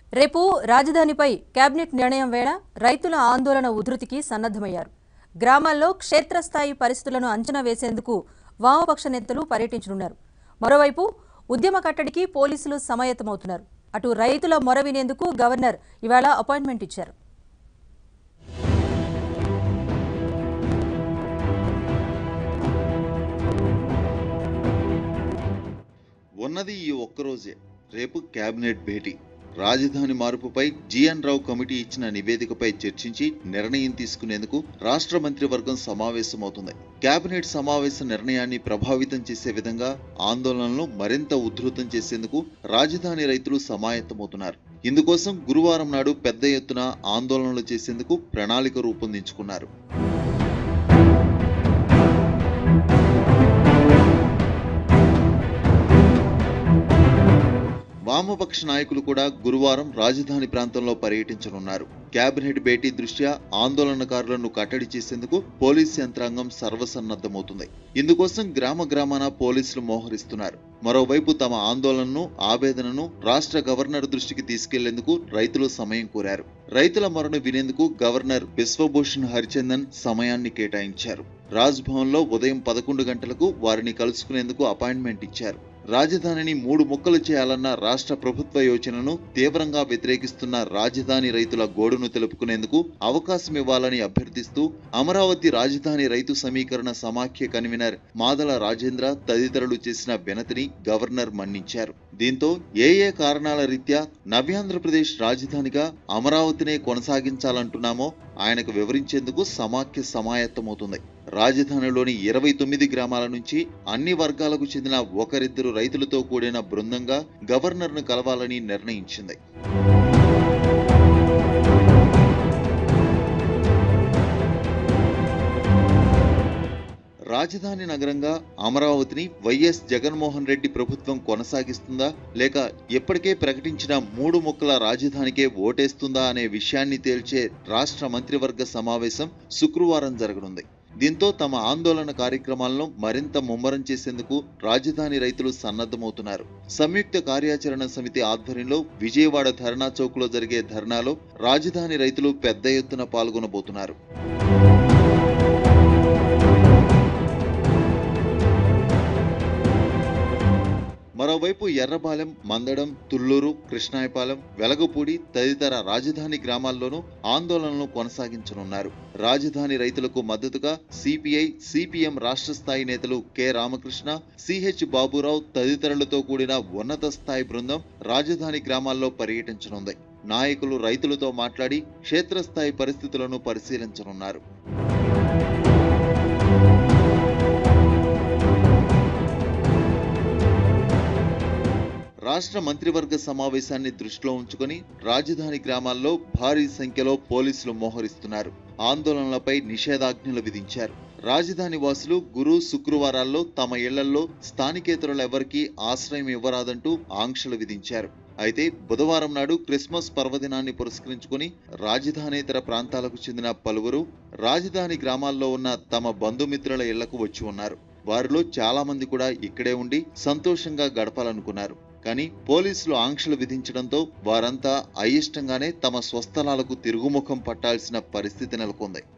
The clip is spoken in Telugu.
రేపు రాజధానిపై కేబినెట్ నిర్ణయం వేళ రైతుల ఆందోళన ఉధృతికి సన్నద్ధమయ్యారు గ్రామాల్లో క్షేత్రస్థాయి పరిస్థితులను అంచనా వేసేందుకు వామపక్ష నేతలు పర్యటించనున్నారు మరోవైపు ఉద్యమ కట్టడికి పోలీసులు సమాయత్తమవుతున్నారు అటు రైతుల మొర వినేందుకు గవర్నర్ ఇవాళ అపాయింట్మెంట్ ఇచ్చారు ఉన్నది ఈ ఒక్కరోజే రేపు కేబినెట్ భేటీ రాజధాని మార్పుపై జిఎన్ రావు కమిటీ ఇచ్చిన నివేదికపై చర్చించి నిర్ణయం తీసుకునేందుకు రాష్ట్ర మంత్రివర్గం సమావేశమవుతుంది కేబినెట్ సమావేశ నిర్ణయాన్ని ప్రభావితం చేసే విధంగా ఆందోళనలను మరింత ఉధృతం చేసేందుకు రాజధాని రైతులు సమాయత్తమవుతున్నారు ఇందుకోసం గురువారం నాడు పెద్ద ఎత్తున ఆందోళనలు చేసేందుకు ప్రణాళిక రూపొందించుకున్నారు వామపక్ష నాయకులు కూడా గురువారం రాజధాని ప్రాంతంలో పర్యటించనున్నారు కేబినెట్ భేటీ దృష్ట్యా ఆందోళనకారులను కట్టడి చేసేందుకు పోలీస్ యంత్రాంగం సర్వసన్నద్ధమవుతుంది ఇందుకోసం గ్రామ గ్రామాన పోలీసులు మోహరిస్తున్నారు మరోవైపు తమ ఆందోళనను ఆవేదనను రాష్ట్ర గవర్నర్ దృష్టికి తీసుకెళ్లేందుకు రైతులు సమయం కోరారు రైతుల మొరను వినేందుకు గవర్నర్ బిశ్వభూషణ్ హరిచందన్ సమయాన్ని కేటాయించారు రాజ్ భవన్ లో ఉదయం పదకొండు గంటలకు వారిని కలుసుకునేందుకు అపాయింట్మెంట్ ఇచ్చారు రాజధానిని మూడు ముక్కలు చేయాలన్న రాష్ట్ర ప్రభుత్వ యోచనను తీవ్రంగా వ్యతిరేకిస్తున్న రాజధాని రైతుల గోడును తెలుపుకునేందుకు అవకాశం ఇవ్వాలని అభ్యర్థిస్తూ అమరావతి రాజధాని రైతు సమీకరణ సమాఖ్య కన్వీనర్ మాదల రాజేంద్ర తదితరులు చేసిన వినతిని గవర్నర్ మన్నించారు దీంతో ఏ ఏ కారణాల రీత్యా నవ్యాంధ్రప్రదేశ్ రాజధానిగా అమరావతినే కొనసాగించాలంటున్నామో ఆయనకు వివరించేందుకు సమాఖ్య సమాయత్తమవుతుంది రాజధానిలోని ఇరవై తొమ్మిది గ్రామాల నుంచి అన్ని వర్గాలకు చెందిన ఒకరిద్దరు రైతులతో కూడిన బృందంగా గవర్నర్ను కలవాలని నిర్ణయించింది రాజధాని నగరంగా అమరావతిని వైఎస్ జగన్మోహన్ రెడ్డి ప్రభుత్వం కొనసాగిస్తుందా లేక ఇప్పటికే ప్రకటించిన మూడు ముక్కల రాజధానికే ఓటేస్తుందా అనే విషయాన్ని తేల్చే రాష్ట్ర మంత్రివర్గ సమావేశం శుక్రవారం జరగనుంది దీంతో తమ ఆందోళన కార్యక్రమాలను మరింత ముమ్మరం చేసేందుకు రాజధాని రైతులు సన్నద్ధమవుతున్నారు సంయుక్త కార్యాచరణ సమితి ఆధ్వర్యంలో విజయవాడ ధర్నా చౌక్లో జరిగే ధర్నాలో రాజధాని రైతులు పెద్ద ఎత్తున పాల్గొనబోతున్నారు మరోవైపు ఎర్రబాలెం మందడం తుళ్లూరు కృష్ణాయపాలెం వెలగపూడి తదితర రాజధాని గ్రామాల్లోనూ ఆందోళనలు కొనసాగించనున్నారు రాజధాని రైతులకు మద్దతుగా సిపిఐ సిపిఎం రాష్ట్ర స్థాయి నేతలు కె రామకృష్ణ సిహెచ్ బాబురావు తదితరులతో కూడిన ఉన్నత స్థాయి బృందం రాజధాని గ్రామాల్లో పర్యటించనుంది నాయకులు రైతులతో మాట్లాడి క్షేత్రస్థాయి పరిస్థితులను పరిశీలించనున్నారు రాష్ట్ర మంత్రివర్గ సమావేశాన్ని దృష్టిలో ఉంచుకొని రాజధాని గ్రామాల్లో భారీ సంఖ్యలో పోలీసులు మోహరిస్తున్నారు ఆందోళనలపై నిషేధాజ్ఞలు విధించారు రాజధాని వాసులు గురు శుక్రవారాల్లో తమ ఇళ్లలో స్థానికేతరులెవరికీ ఆశ్రయం ఇవ్వరాదంటూ ఆంక్షలు విధించారు అయితే బుధవారం నాడు క్రిస్మస్ పర్వదినాన్ని పురస్కరించుకుని రాజధానేతర ప్రాంతాలకు చెందిన పలువురు రాజధాని గ్రామాల్లో ఉన్న తమ బంధుమిత్రుల ఇళ్లకు వచ్చి ఉన్నారు వారిలో చాలా మంది కూడా ఇక్కడే ఉండి సంతోషంగా గడపాలనుకున్నారు కానీ పోలీసులు ఆంక్షలు విధించడంతో వారంతా అయిష్టంగానే తమ స్వస్థలాలకు తిరుగుముఖం పట్టాల్సిన పరిస్థితి నెలకొంది